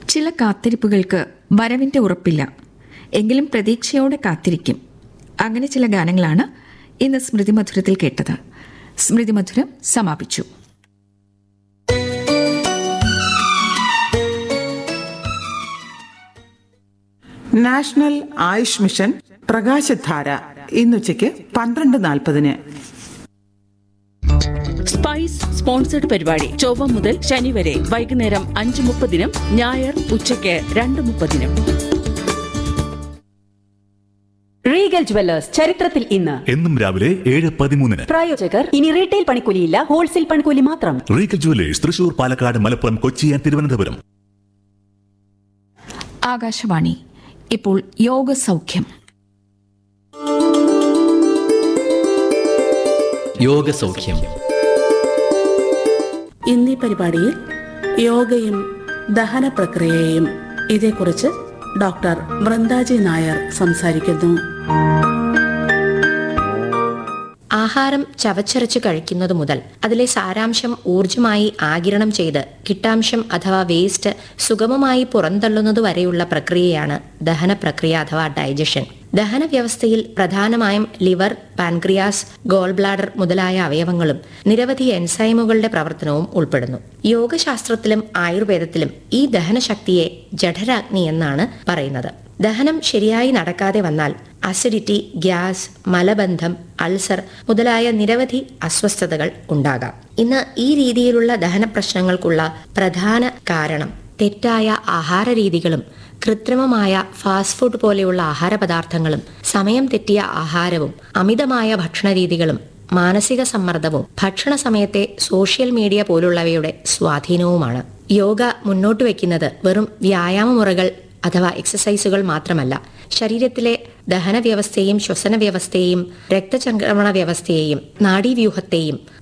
ചില കാത്തിരിപ്പുകൾക്ക് വരവിന്റെ ഉറപ്പില്ല എങ്കിലും പ്രതീക്ഷയോടെ കാത്തിരിക്കും അങ്ങനെ ചില ഗാനങ്ങളാണ് ഇന്ന് സ്മൃതി മധുരത്തിൽ കേട്ടത് സ്മൃതി മധുരം സമാപിച്ചു നാഷണൽ ആയുഷ് മിഷൻ പ്രകാശധാര ഇന്നുച്ചയ്ക്ക് പന്ത്രണ്ട് നാൽപ്പതിന് സ്പൈസ് സ്പോൺസർഡ് പരിപാടി ചൊവ്വ മുതൽ ശനി വരെ വൈകുന്നേരം അഞ്ച് മുപ്പതിനും ഞായർ ഉച്ചയ്ക്ക് രണ്ട് മുപ്പതിനും റീഗൽ ജുവല്ലേഴ്സ് ചരിത്രത്തിൽ ഇന്ന് എന്നും രാവിലെ ഏഴ് പതിമൂന്നിന് പ്രായോജകർ ഇനി റീറ്റെയിൽ പണിക്കൂലിയില്ല ഹോൾസെയിൽ പണിക്കൂലി മാത്രം Regal jewellers Thrissur Palakkad Malappuram Kochi and Thiruvananthapuram Akashvani ഇപ്പോൾ യോഗ സൗഖ്യം യോഗസൗഖ്യം ഇന്നീ പരിപാടിയിൽ യോഗയും ദഹന പ്രക്രിയയും ഇതേക്കുറിച്ച് ഡോക്ടർ വൃന്ദാജി നായർ സംസാരിക്കുന്നു ആഹാരം ചവച്ചരച്ച് കഴിക്കുന്നത് മുതൽ അതിലെ സാരാംശം ഊർജമായി ആകിരണം ചെയ്ത് കിട്ടാംശം അഥവാ വേസ്റ്റ് സുഗമമായി പുറന്തള്ളുന്നത് വരെയുള്ള പ്രക്രിയയാണ് ദഹന പ്രക്രിയ അഥവാ ഡൈജഷൻ ദഹന വ്യവസ്ഥയിൽ പ്രധാനമായും ലിവർ പാൻക്രിയാസ് ഗോൾ ബ്ലാഡർ മുതലായ അവയവങ്ങളും നിരവധി എൻസൈമുകളുടെ പ്രവർത്തനവും ഉൾപ്പെടുന്നു യോഗശാസ്ത്രത്തിലും ആയുർവേദത്തിലും ഈ ദഹനശക്തിയെ ജഠരാഗ്നി എന്നാണ് പറയുന്നത് ദഹനം ശരിയായി നടക്കാതെ വന്നാൽ അസിഡിറ്റി ഗ്യാസ് മലബന്ധം അൾസർ മുതലായ നിരവധി അസ്വസ്ഥതകൾ ഉണ്ടാകാം ഇന്ന് ഈ രീതിയിലുള്ള ദഹന പ്രശ്നങ്ങൾക്കുള്ള പ്രധാന കാരണം തെറ്റായ ആഹാര രീതികളും കൃത്രിമമായ ഫാസ്റ്റ് ഫുഡ് പോലെയുള്ള ആഹാര പദാർത്ഥങ്ങളും സമയം തെറ്റിയ ആഹാരവും അമിതമായ ഭക്ഷണരീതികളും മാനസിക സമ്മർദ്ദവും ഭക്ഷണ സമയത്തെ സോഷ്യൽ മീഡിയ പോലുള്ളവയുടെ സ്വാധീനവുമാണ് യോഗ മുന്നോട്ട് വയ്ക്കുന്നത് വെറും വ്യായാമ മുറകൾ അഥവാ എക്സസൈസുകൾ മാത്രമല്ല ശരീരത്തിലെ ദഹന വ്യവസ്ഥയെയും ശ്വസന വ്യവസ്ഥയെയും രക്തചംക്രമണ വ്യവസ്ഥയെയും നാഡീവ്യൂഹത്തെയും